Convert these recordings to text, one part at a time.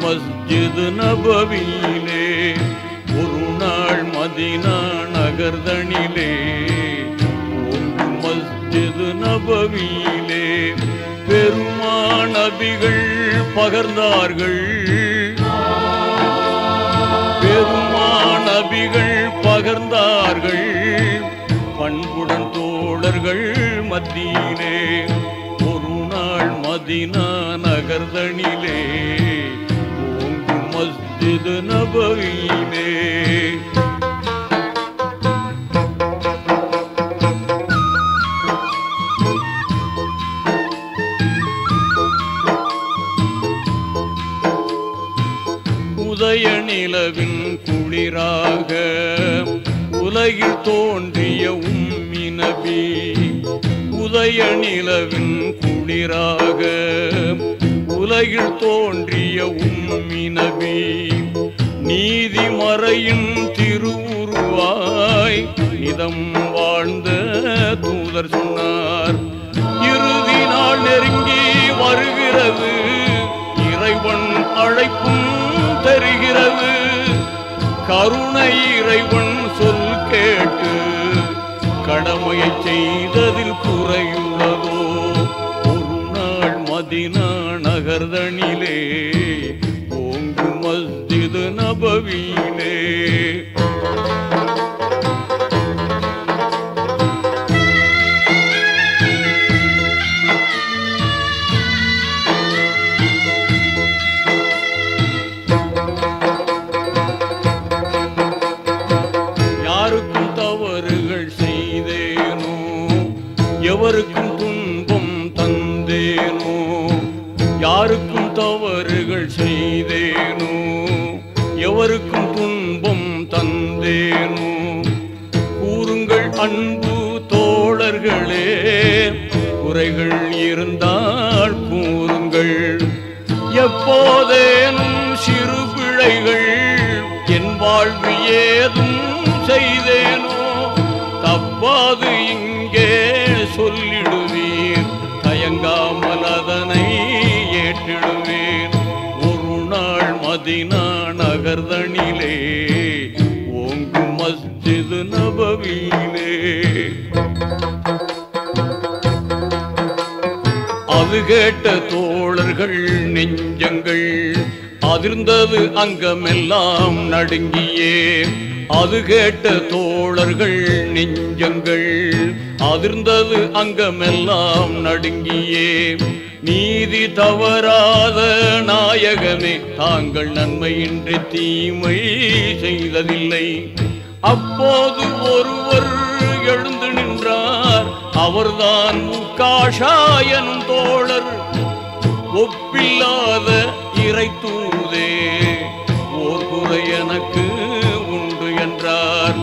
மஸ்ஜிது நபவியிலே ஒரு நாள் மதினா நகர்தனிலே ஓங்கு மஸ்ஜிது நபவியிலே பெருமானபிகள் பகர்ந்தார்கள் பெருமானபிகள் பகர்ந்தார்கள் பண்புடன் தோழர்கள் மத்தியிலே ஒரு நாள் மதினா நகர்தனிலே ஓங்கு மஸ்ஜிது நபவியிலே உதய நிலவின் குளிராக உலகில் தோன்றிய உம்மி நபி உதய நிலவின் குளிராக உலகில் தோன்றிய உம்மி நபி நீதிமறையின் திருவுருவாய் இதம் வாழ்ந்த தூதர் சொன்னார் இறுதி நாள் நெருங்கி வருகிறது இறைவன் அழைப்பும் தருகிறது கருணை இறைவன் சொல் கேட்டு கடமையை செய்ததில் குறையுள்ளதோ ஒரு நாள் மதினா நகர்தனிலே ஓங்கு மஸ்ஜிது நபவியிலே யாருக்கும் தவறுகள் செய்தேனோ எவருக்கும் துன்பம் தந்தேனோ யாருக்கும் தவறுகள் செய்தேனோ எவருக்கும் துன்பம் தந்தேனோ கூறுங்கள் அன்பு தோழர்களே குறைகள் இருந்தால் கூறுங்கள் எப்போதேனும் சிறு பிழைகள் என் வாழ்வு ஏதும் செய்தேனோ தப்பாது இங்கே சொல்லிடுவீர் தயங்காமல் அதனை ஏற்றிடுவீர் ஒரு நாள் மதினா நகர்தனிலே ஓங்கு மஸ்ஜிது நபவியிலே அது கேட்ட தோழர்கள் நெஞ்சங்கள் அதிர்ந்தது அங்கமெல்லாம் நடுங்கியே அது கேட்ட தோழர்கள் நெஞ்சங்கள் அதிர்ந்தது அங்கமெல்லாம் நடுங்கியே நீதி தவறாத நாயகமே தாங்கள் நன்மையின்றி தீமை செய்ததில்லை அப்போது ஒருவர் எழுந்து நின்றார் அவர்தான் முக்காஷாயன் தோழர் ஒப்பில்லாத இறை தூதே ஓர் குறை எனக்கு உண்டு என்றார்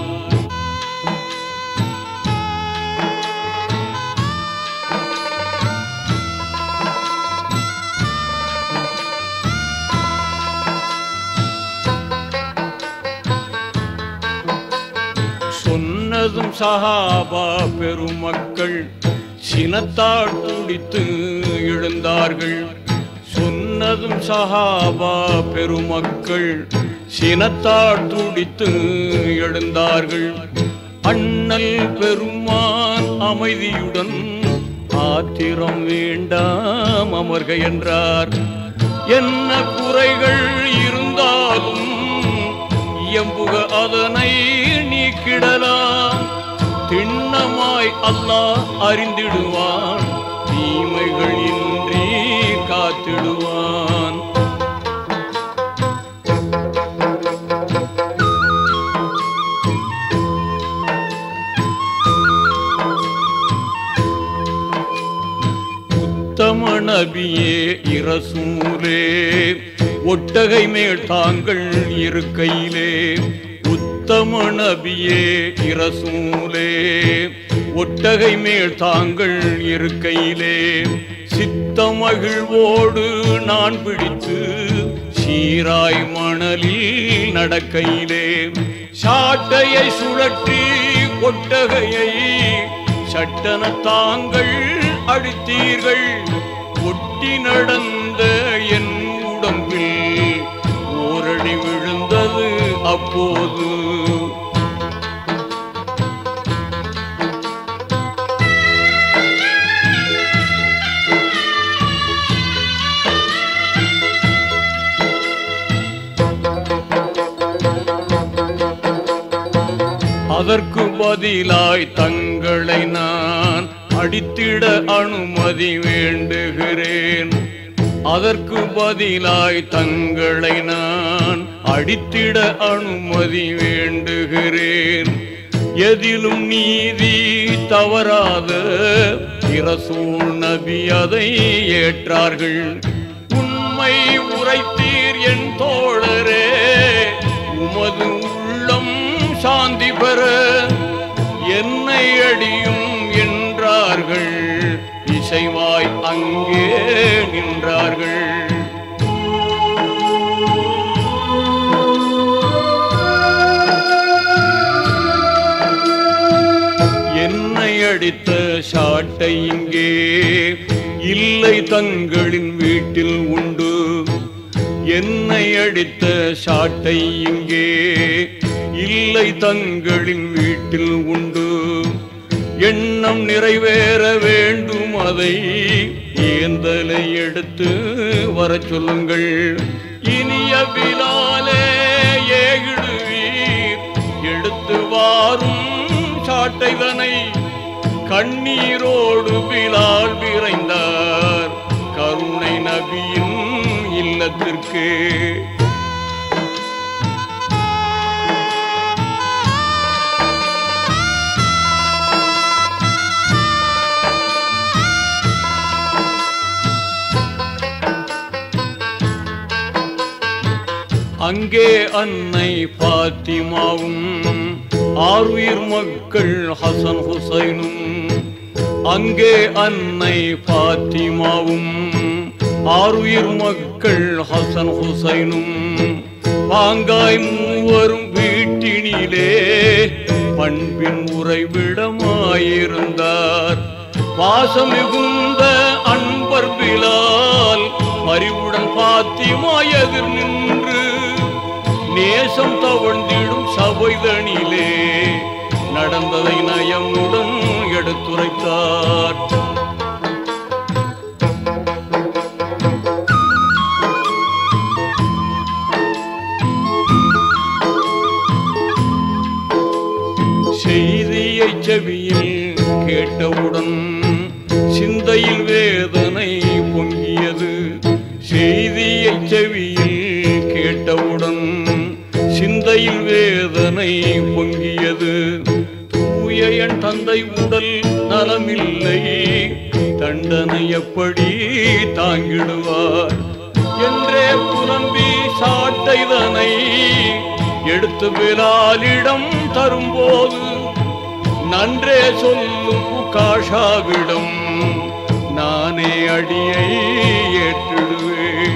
சொன்னதும் சஹாபா பெருமக்கள் சினத்தால் துடித்து எழுந்தார்கள் சொன்னதும் சஹாபா பெருமக்கள் சினத்தால் துடித்து எழுந்தார்கள் அண்ணல் பெருமான் அமைதியுடன் ஆத்திரம் வேண்டாம் அமர்க என்றார் என்ன குறைகள் இருந்தாலும் எம்புக அதனை நீக்கிடலாம் திண்ணமாய் அல்லாஹ் அறிந்திடுவான் தீமைகள் இன்றி காத்திடுவான் உத்தம நபியே இரசூலே ஒட்டகை மேல் தாங்கள் இருக்கையிலே உத்தம நபியே இரசூலே ஒட்டகை மேல் தாங்கள் இருக்கையிலே சித்தமகிழ்வோடு நான் பிடித்து சீராய் மணலில் நடக்கையிலே சாட்டையை சுழற்றி ஒட்டகையை சட்டன தாங்கள் அடித்தீர்கள் ஒட்டி நடந்த என் உடம்பில் இப்போது அதற்கு பதிலாய் தங்களை நான் அடித்திட அனுமதி வேண்டுகிறேன் அதற்கு பதிலாய் தங்களை நான் அடித்திட அனுமதி வேண்டுகிறேன் எதிலும் நீதி தவறாத இரசூல் நபி அதை ஏற்றார்கள் உண்மை உரைத்தீர் என் தோழரே உமது உள்ளம் சாந்தி பெற என்னை அடியும் என்றார்கள் இசைவாய் அங்கே நின்றார்கள் என்னை அடித்த சாட்டை இங்கே இல்லை தங்களின் வீட்டில் உண்டு என்னை அடித்த சாட்டை இங்கே இல்லை தங்களின் வீட்டில் உண்டு எண்ணம் நிறைவேற வேண்டும் அதை ஏந்தலை எடுத்து வரச் சொல்லுங்கள் இனிய பிலாலே ஏகிடுவீர் எடுத்து வாரும் சாட்டைதனை கண்ணீரோடு பிலால் விரைந்தார் கருணை நபியின் இல்லத்திற்கு அங்கே அன்னை பாத்திமாவும் ஆறுயிர் மக்கள் ஹசன் ஹுசைனும் அங்கே அன்னை பாத்திமாவும் ஆறுயிர் மக்கள் ஹசன் ஹுசைனும் பாங்காய் மூவரும் வீட்டினிலே பண்பின் உறைவிடமாயிருந்தார் பாசம் மிகுந்த அன்பர் பிலால் அறிவுடன் பாத்திமா எதிர் நின்று நேசம் தவழ்ந்திடும் சபைதனிலே நடந்ததை நயமுடன் எடுத்துரைத்தார் செய்தியை செவியில் கேட்டவுடன் சிந்தையில் வேதனை பொங்கியது செய்தியை செவியில் கேட்டவுடன் சிந்தையில் வேதனை பொங்கியது தூய என் தந்தை உடல் நலமில்லை தண்டனை எப்படி தாங்கிடுவார் என்றே புலம்பி சாட்டைதனை எடுத்து பிலாலிடம் தரும்போது நன்றே சொல்லும் காஷாவிடம் நானே அடியை ஏற்றிடுவேன்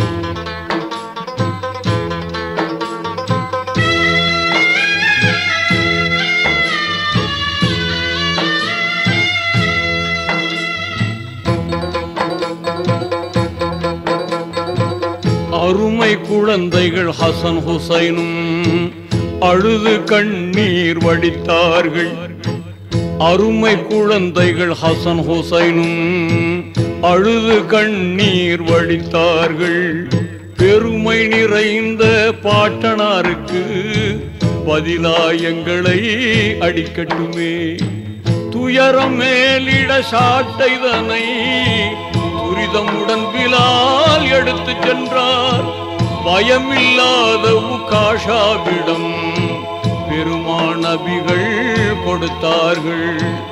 அருமை குழந்தைகள் ஹசன் ஹுசைனும் அழுது கண்ணீர் வடித்தார்கள் அருமை குழந்தைகள் ஹசன் ஹுசைனும் அழுது கண்ணீர் வடித்தார்கள் பெருமை நிறைந்த பாட்டனாருக்கு பதிலாயங்களை அடிக்கட்டுமே துயரம் மேலிட சாட்டைதனை துரிதமுடன் பிலால் எடுத்து சென்றார் பயமில்லாத உகாஷாவிடம் பெருமானபிகள் கொடுத்தார்கள்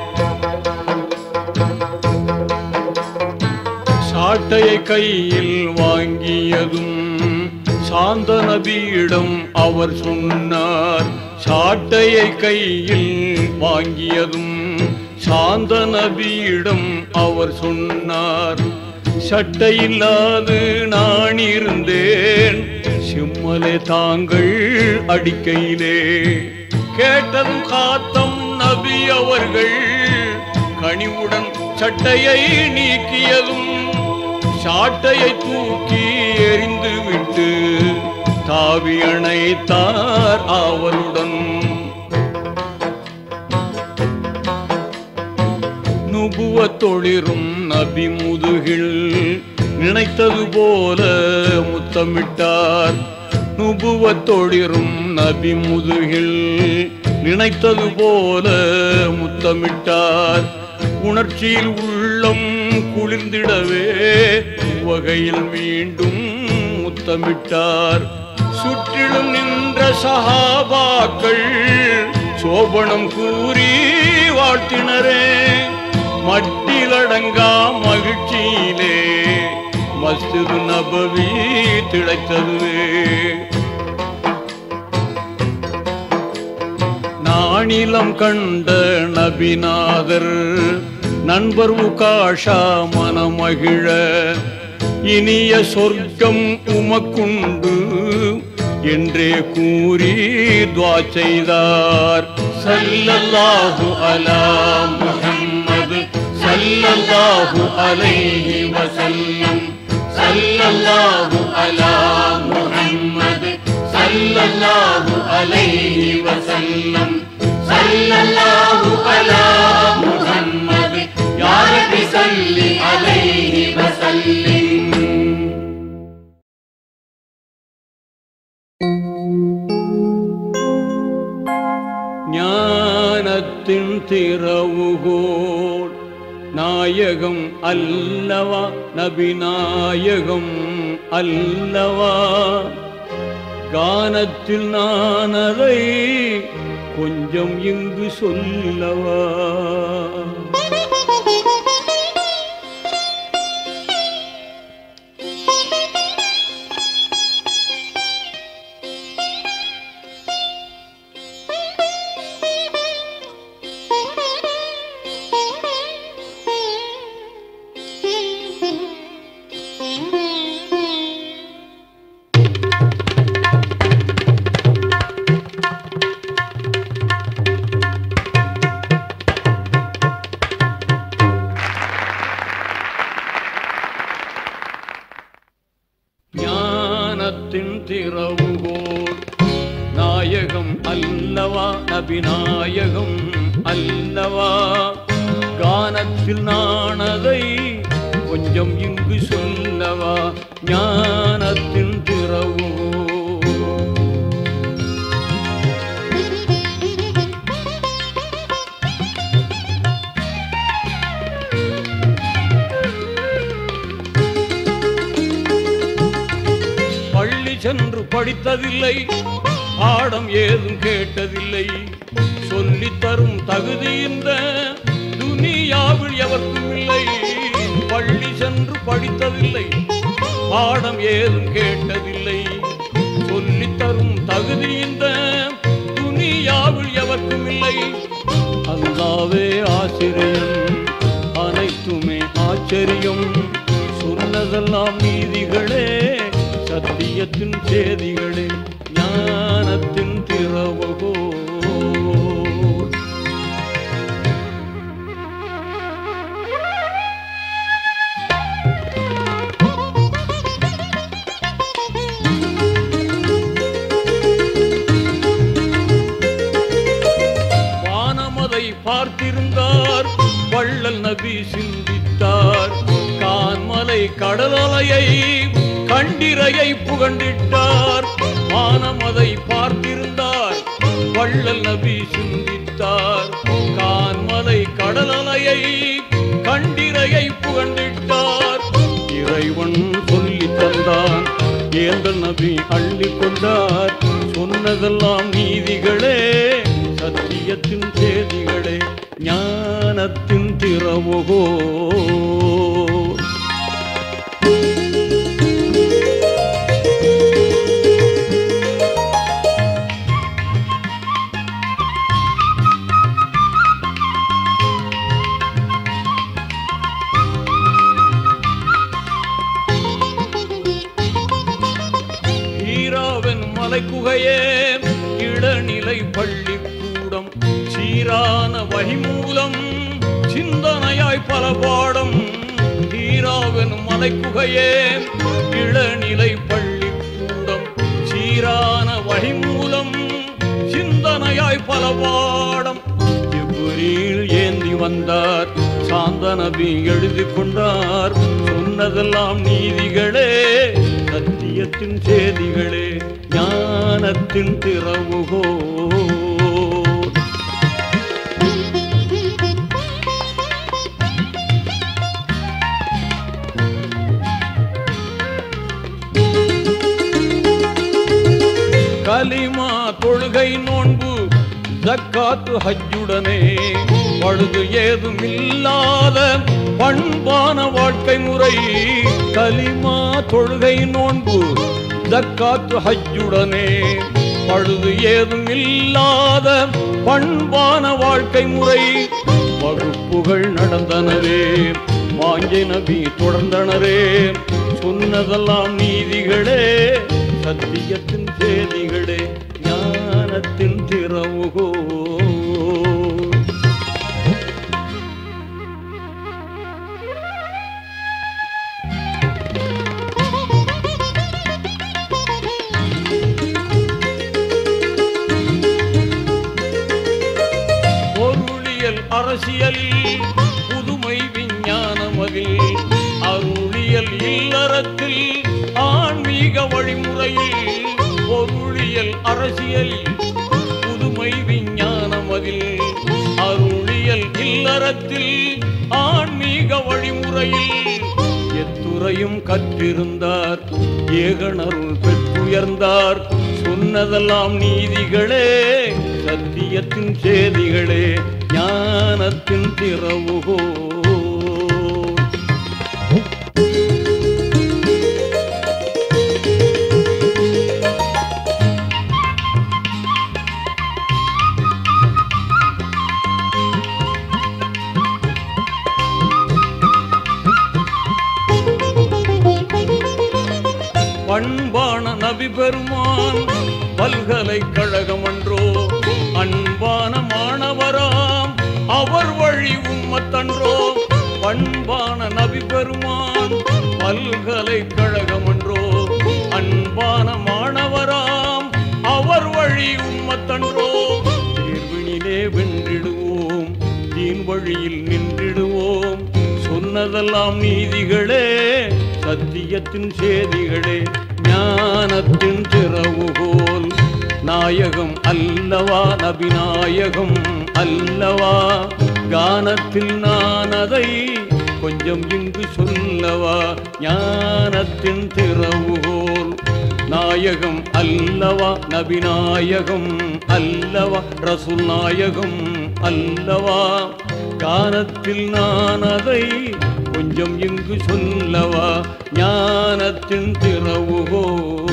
சாட்டையை கையில் வாங்கியதும் சாந்த நபியிடம் அவர் சொன்னார் சாட்டையை கையில் வாங்கியதும் சாந்த நபியிடம் அவர் சொன்னார் சட்டையில்லாது நான் இருந்தேன் சிம்மலே தாங்கள் அடிக்கையிலே கேட்டதும் காத்தம் நபி அவர்கள் கனிவுடன் சட்டையை நீக்கியதும் சாட்டையை தூக்கி எறிந்து விட்டு தாவி அணைத்தார் ஆவலுடன் நுபுவ தொழிரும் நபி முதுகில் நினைத்தது போல முத்தமிட்டார் நுபுவ தொழிரும் நபி முதுகில் நினைத்தது போல முத்தமிட்டார் உணர்ச்சியில் உள்ளம் குளிர்ந்திடவே வகையில் மீண்டும் முத்தமிட்டார் சுற்றிலும் நின்ற சஹாபாக்கள் சோபனம் கூறி வாழ்த்தினரே மட்டிலடங்கா மகிழ்ச்சியிலே மஸ்ஜிது நபவி திளைத்ததுவே நாணிலம் கண்ட நபிநாதர் நண்பர் உகாஷா மனமகிழ இனிய சொர்க்கம் உமக்குண்டு என்றே கூறி துவா செய்தார் சல்லல்லாஹு அலா முஹம்மது சல்லல்லாஹு அலைஹி வஸல்லம் சல்லல்லாஹு அலா முஹம்மது சல்லல்லாஹு அலைஹி வஸல்லம் சல்லல்லாஹு அலா முஹம்மது யா ரப்பி சல்லி அலைஹி வஸல்லிம் ஞானத்தின் திறவுகோள் நாயகம் அல்லவா நபிநாயகம் அல்லவா கானத்தில் நான் அதை கொஞ்சம் இங்கு சொல்லவா ஞானத்தின் திறவுகோல் நாயகம் அல்லவா நபிநாயகம் அல்லவா கானத்தில் நானதை கொஞ்சம் இங்கு சொல்லவா ஞானத்தின் திறவுகோல் பள்ளி சென்று படித்ததில்லை பாடம் ஏதும் கேட்டதில்லை சொல்லித் தரும் தகுதி இந்த துனியாவில் எவர்க்கும் இல்லை பள்ளி சென்று படித்ததில்லை பாடம் ஏதும் கேட்டதில்லை சொல்லித் தரும் தகுதி இந்த துனியாவில் எவர்க்கும் இல்லை அல்லாவே ஆசிரியன் அனைத்துமே ஆச்சரியம் சொன்னதெல்லாம் நீதிகளே சத்தியத்தின் சேதிகளே ஞானத்தின் திறவுகோ வானமதை பார்த்திருந்தார் வள்ளல் நபி சிந்தித்தார் கான்மலை கடலலையை கண்டிரையை புகண்டிட்டார் வானமதை பார்த்திருந்தார் வள்ளல் நபி சிந்தித்தார் கான்மலை கடலலையை கண்டிரையை புகண்டிட்டார் இறைவன் சொல்லி தந்தான் ஏந்தல் நபி அள்ளி கொண்டார் சொன்னதெல்லாம் நீதிகளே சத்தியத்தின் சேதிகளே ஞானத்தின் திறவுகோ ஈராவன் மலைக்குகையே இளநிலை பள்ளிக்கூடம் சீரான வழிமூலம் சிந்தனையாய் பல பாடம் ஈராவன் மலைக்குகையே இளநிலை பள்ளிக்கூடம் சீரான பல பாடம் ஜிப்ரீல் ஏந்தி வந்தார் சாந்த நபி எழுதி கொண்டார் சொன்னதெல்லாம் நீதிகளே சத்தியத்தின் செய்திகளே ஞானத்தின் திறவுகோ கலிமா தொழுகை நோன்பு ஜக்காத்து ஹஜ்ஜுடனே பழுது ஏதும் இல்லாத பண்பான வாழ்க்கை முறை கலிமா தொழுகை நோன்பு ஜக்காத்து ஹஜ்ஜுடனே பழுது ஏதும் இல்லாத பண்பான வாழ்க்கை முறை வகுப்புகள் நடந்தனரே வாஞ்சை நபி தொடர்ந்தனரே சொன்னதெல்லாம் நீதிகளே சத்தியத்தின் செய்திகளே ஞானத்தின் திறவுகோ பொருளியல் அரசியலில் புதுமை விஞ்ஞானமதில் அருளியல் இல்லறத்தில் ஆன்மீக வழிமுறையில் பொருளியல் அரசியலில் புதுமை விஞ்ஞானமதில் அருளியல் இல்லறத்தில் ஆன்மீக வழிமுறையில் எத்துறையும் கற்றிருந்தார் ஏகனருள் பெற்றுயர்ந்தார் சொன்னதெல்லாம் நீதிகளே சத்தியத்தின் செய்திகளே ஞானத்தின் திறவுகோ பண்பான நபி பெருமான் பல்கலைக்கழகம் அன்றோ அன்பான மாணவராம் அவர் வழி உம்மத்தன்றோ பண்பான நபி பெருமான் பல்கலைக்கழகம் அன்றோ அன்பான மாணவராம் அவர் வழி உம்மத்தன்றோ தேர்வினிலே வென்றிடுவோம் தீன் வழியில் நின்றிடுவோம் சொன்னதெல்லாம் நீதிகளே சத்தியத்தின் செய்திகளே ஞானத்தின் திறவுகோல் நாயகம் அல்லவா நபிநாயகம் அல்லவா கானத்தில் நான் அதை கொஞ்சம் இங்கு சொல்லவா ஞானத்தின் திறவுகோல் நாயகம் அல்லவா நபிநாயகம் அல்லவா ரசூல் நாயகம் அல்லவா கானத்தில் நான் அதை கொஞ்சம் இங்கு சொல்லவா ஞானத்தின் திறவுகோ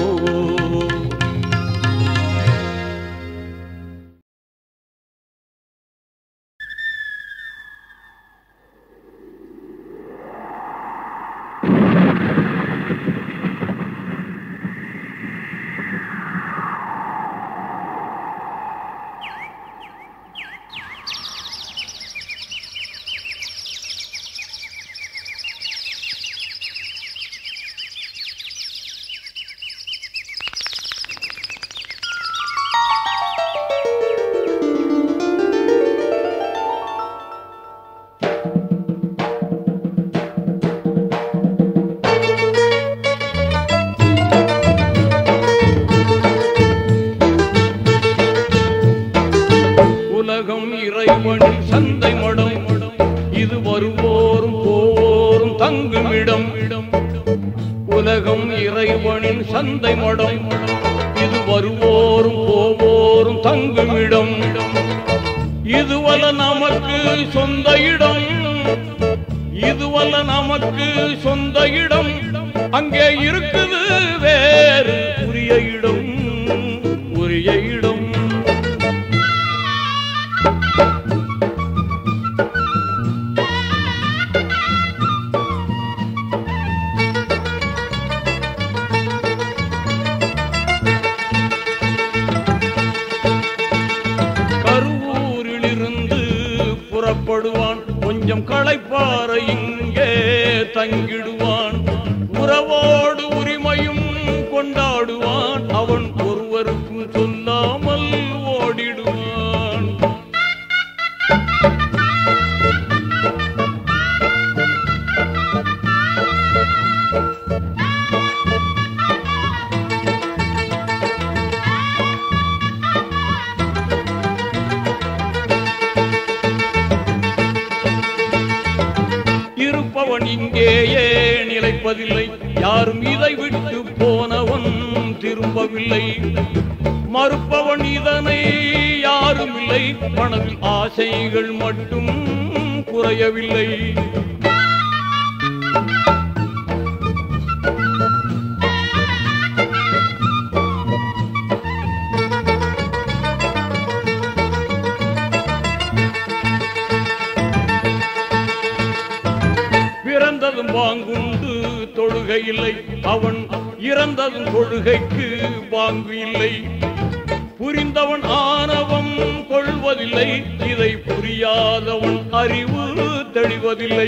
உலகம் இறைவனின் சந்தை மடம் இது வருவோரும் போவோரும் தங்குமிடம் உலகம் இறைவனின் சந்தை மடம் இது வருவோரும் போவோரும் தங்குமிடம் இதுவல்ல நமக்கு சொந்த இடம் இதுவல்ல நமக்கு சொந்த இடம் அங்கே இருக்குது வேறு உரிய இடம் உரிய இடம் கருவூரிலிருந்து புறப்படுவான் கொஞ்சம் களைப்பார இங்கே தங்கிடுவான் உறவோடு உரிமையும் கொண்டாடுவான் அவன் ஒருவருக்கும் சொல்லாமல் ஓடிடுவான் இருப்பவன் இங்கேயே நிலைப்பதில்லை யாரும் இதை விட்டு போனவன் திரும்பவில்லை மறுப்பவன் இதனை யாரும் இல்லை மனதில் ஆசைகள் மட்டும் குறையவில்லை பிறந்ததும் வாங்குண்டு தொழுகை இல்லை அவன் இறந்ததும் தொழுகைக்கு வாங்கு இல்லை புரிந்தவன் ஆணவம் கொள்வதில்லை இதை புரியாதவன் அறிவு தெளிவதில்லை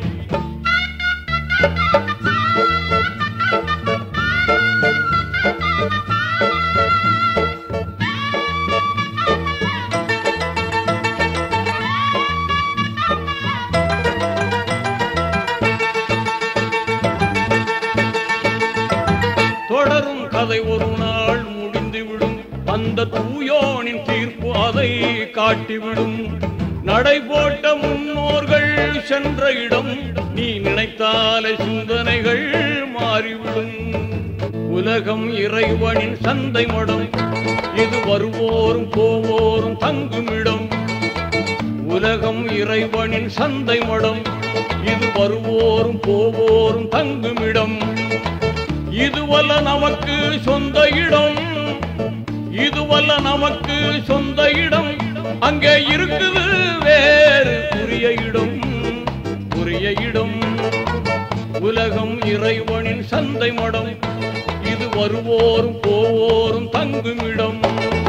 தொடரும் கதை ஒரு நாள் முடிந்துவிடும் அந்த தூயோனின் தீர்ப்பு அதை காட்டிவிடும் நடை போட்ட முன்னோர்கள் சென்ற இடம் நீ நினைத்தாலே சிந்தனைகள் மாறிவிடும் உலகம் இறைவனின் சந்தை மடம் இது வருவோரும் போவோரும் தங்குமிடம் உலகம் இறைவனின் சந்தை மடம் இது வருவோரும் போவோரும் தங்குமிடம் இதுவல்ல நமக்கு சொந்த இடம் இதுவல்ல நமக்கு சொந்த இடம் அங்கே இருக்குது வேறு உரிய இடம் உரிய இடம் உலகம் இறைவனின் சந்தை மடம் இது வருவோரும் போவோரும் தங்குமிடம்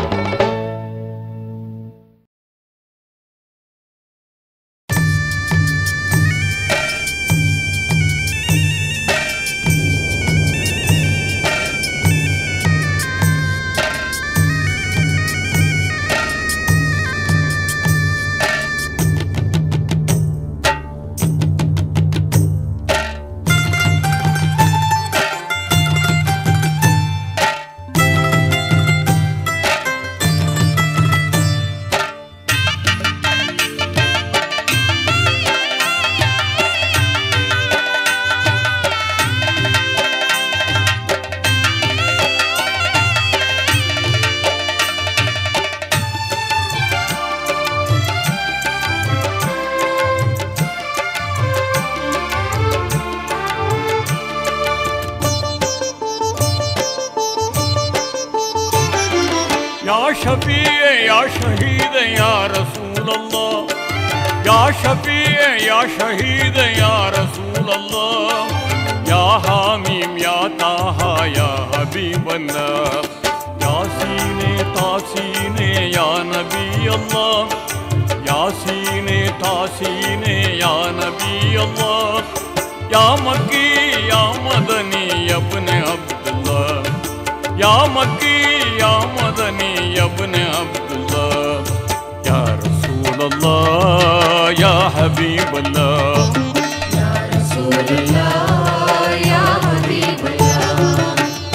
يا شفيع يا شهيد يا رسول الله يا شفيع يا شهيد يا رسول الله يا حميم يا طه يا حبيب الله ياسين تاسين يا نبي الله ياسين تاسين يا نبي الله يا مكي يا مدني يا ابن عبد الله يا مكي يا مدني يا ابن عبد الله يا رسول الله يا حبيب الله يا رسول الله يا حبيب الله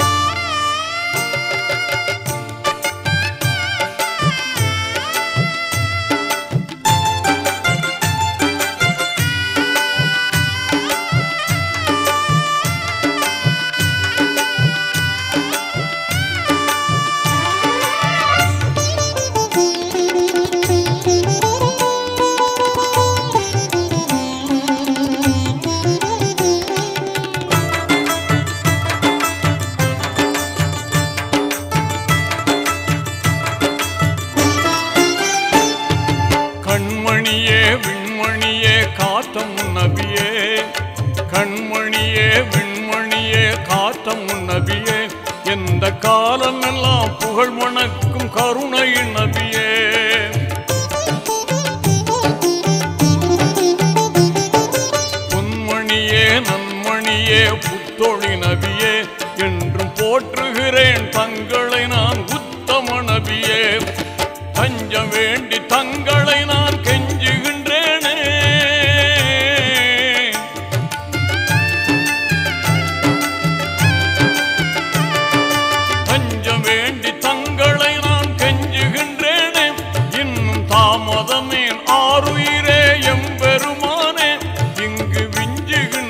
கண்மணியே விண்மணியே காத்தம் நபியே கண்மணியே விண்மணியே காத்தம் நபியே எந்த காலமெல்லாம் புகழ் வணக்கும் கருணை நபியே பொன்மணியே நன்மணியே புத்தொழி நபியே என்றும் போற்றுகிறேன் தங்களை நான் உத்தம நபியே தஞ்சம் வேண்டி தங்களை நான் கெஞ்சுகின்றேனே தஞ்சம் வேண்டி தங்களை நான் கெஞ்சுகின்றேனே இன்னும் தாமதமேன் ஆறுயிரே எம்பெருமானே இங்கு விஞ்சுகின்ற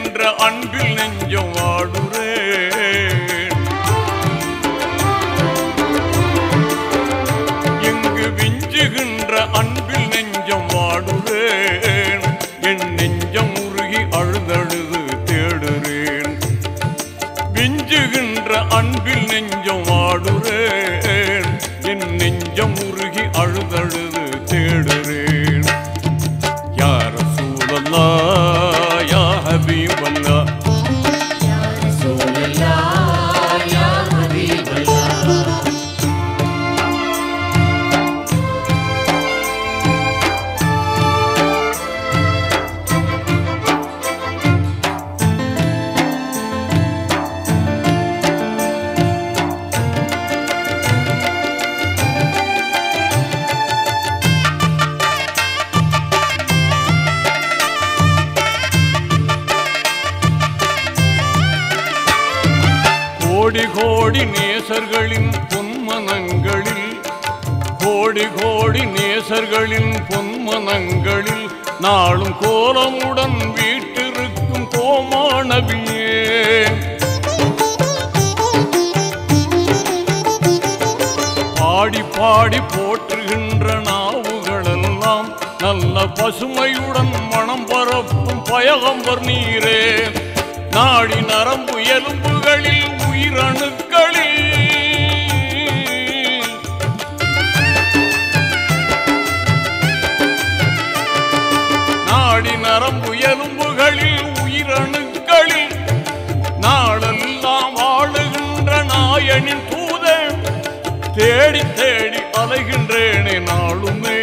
கோடி நேசர்களின் பொன்மனங்களில் கோடி கோடி நேசர்களின் பொன்மனங்களில் நாளும் கோலமுடன் வீட்டிருக்கும் கோமானவியே பாடி பாடி போற்றுகின்ற நாவுகளெல்லாம் நல்ல பசுமையுடன் மனம் பரப்பும் பயகம்பர் நீரே நாடி நரம்பு எலும்புகளில் உயிரணுக்களில் நாடி நரம்பு எலும்புகளில் உயிரணுக்களில் நாளெல்லாம் வாழுகின்ற நாயனின் தூதன் தேடி தேடி அலைகின்றேனே நாளுமே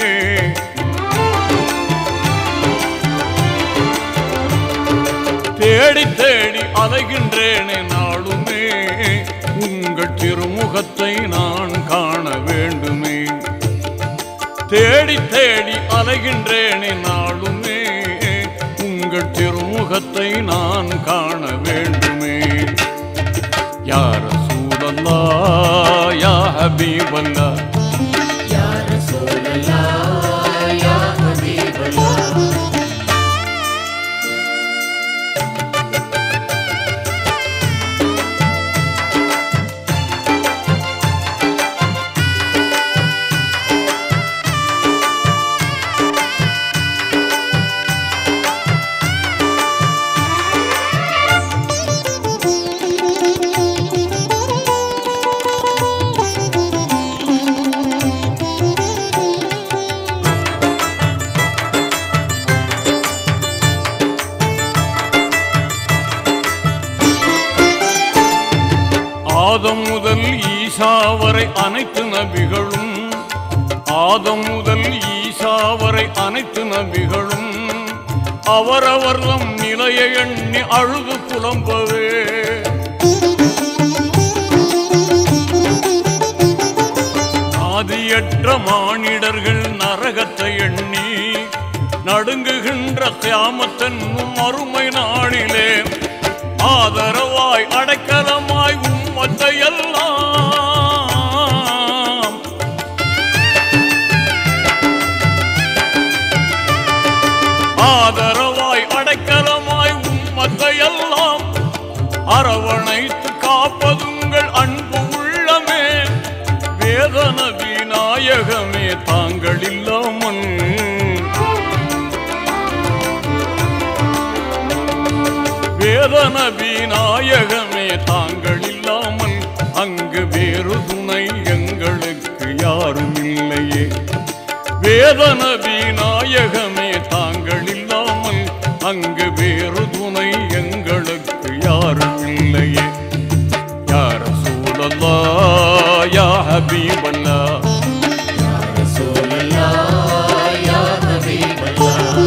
தேடி தேடி அலைகின்றேனே நாளுமே உங்கள் திருமுகத்தை நான் காண வேண்டுமே தேடி தேடி அலைகின்றேனே நாளுமே உங்கள் திருமுகத்தை நான் காண வேண்டுமே யார் சூழல்லா யா ஹபீபல்லா يا رسول الله يا حبيب الله ஆதம் முதல் ஈசா வரை அனைத்து நபிகளும் ஆதம் முதல் ஈசா வரை அனைத்து நபிகளும் அவரவர்தம் நிலையை எண்ணி அழுது புலம்பவே ஆதியற்ற மானிடர்கள் நரகத்தை எண்ணி நடுங்குகின்ற கியாமத்தன்னும் மறுமை நாளிலே ஆதரவாய் அடைக்கலமாய் உம்மத்தை எல்லாம் ஆதரவாய் அடைக்கலமாய் உம்மத்தை எல்லாம் அரவணைத்து காப்பதுங்கள் அன்பு உள்ளமே வேதன விநாயகமே தாங்கள் இல்லாமல் வேதன விநாயகமே தாங்கள் இல்லாமல் அங்கு வேறு துணை எங்களுக்கு யாரும் இல்லையே வேதன விநாயகமே தாங்கள் இல்லாமல் அங்கு வேறு துணை எங்களுக்கு யாரும் இல்லையே யார் சூழல்லா யா ஹபீபல்லா يا رسول الله يا حبيب الله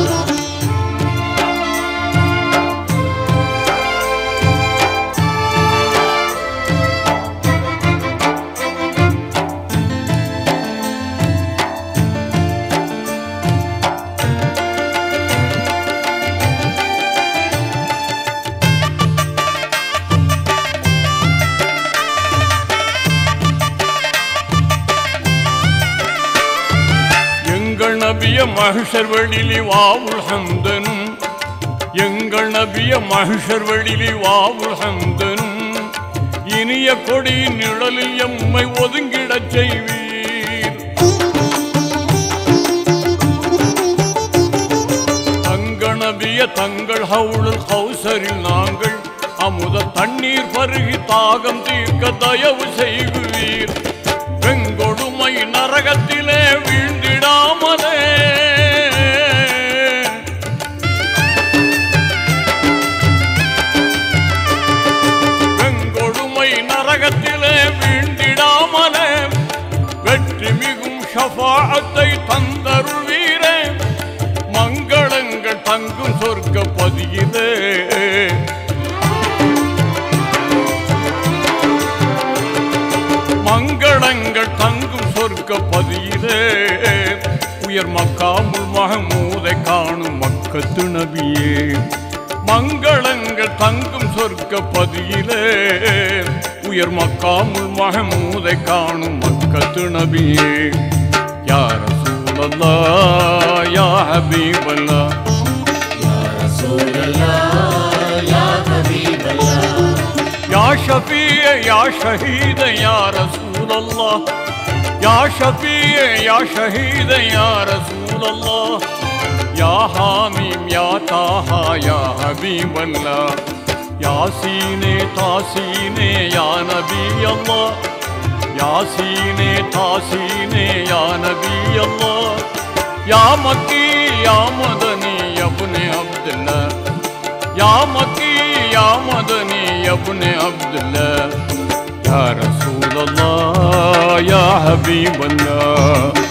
எங்கள் நபிய மகிஷர் வெளிலி வாவுல் ஹம்தனும் எங்கள் நபிய மகிஷர் வெளிலி வாவுல் ஹம்தனும் இனிய கொடியின் நிழலில் எம்மை ஒதுங்கிடச் செய்வீர் தங்க நபிய தங்கள் ஹவுளுல் கௌசரில் நாங்கள் அமுத தண்ணீர் பருகி தாகம் தீர்க்க தயவு செய்குவீர் வெங்கொடுமை நரகத்திலே வீழ்ந்திடாமலே வெங்கொடுமை நரகத்திலே வீழ்ந்திடாமலே வெற்றி மிகும் ஷஃபாஅத்தை தந்தருள்வீரே மங்களங்கள் தங்கும் சொர்க்க பதியிலே மங்களங்கள் தங்கும் சொர்க்க பதியிலே உயர் மக்காமுல் மகமூதை காணும் மக்கத்து நபியே மங்களங்கள் தங்கும் சொர்க்க பதியிலே உயர் மக்காமுல் மஹமூதை காணும் மக்கத்து நபியே யா ரசூலல்லா யா ஹபீபல்லா يا رسول الله يا حبيب الله يا شفيع يا شهيد يا رسول الله يا شفيع يا شهيد يا رسول الله يا حاميم يا طه يا حبيب الله ياسين تاسين يا نبي الله ياسين تاسين يا نبي الله يا مكي يا مدني يا ابن عبد الله يا مكي يا مدني يا ابن عبد الله يا رسول الله يا حبيب الله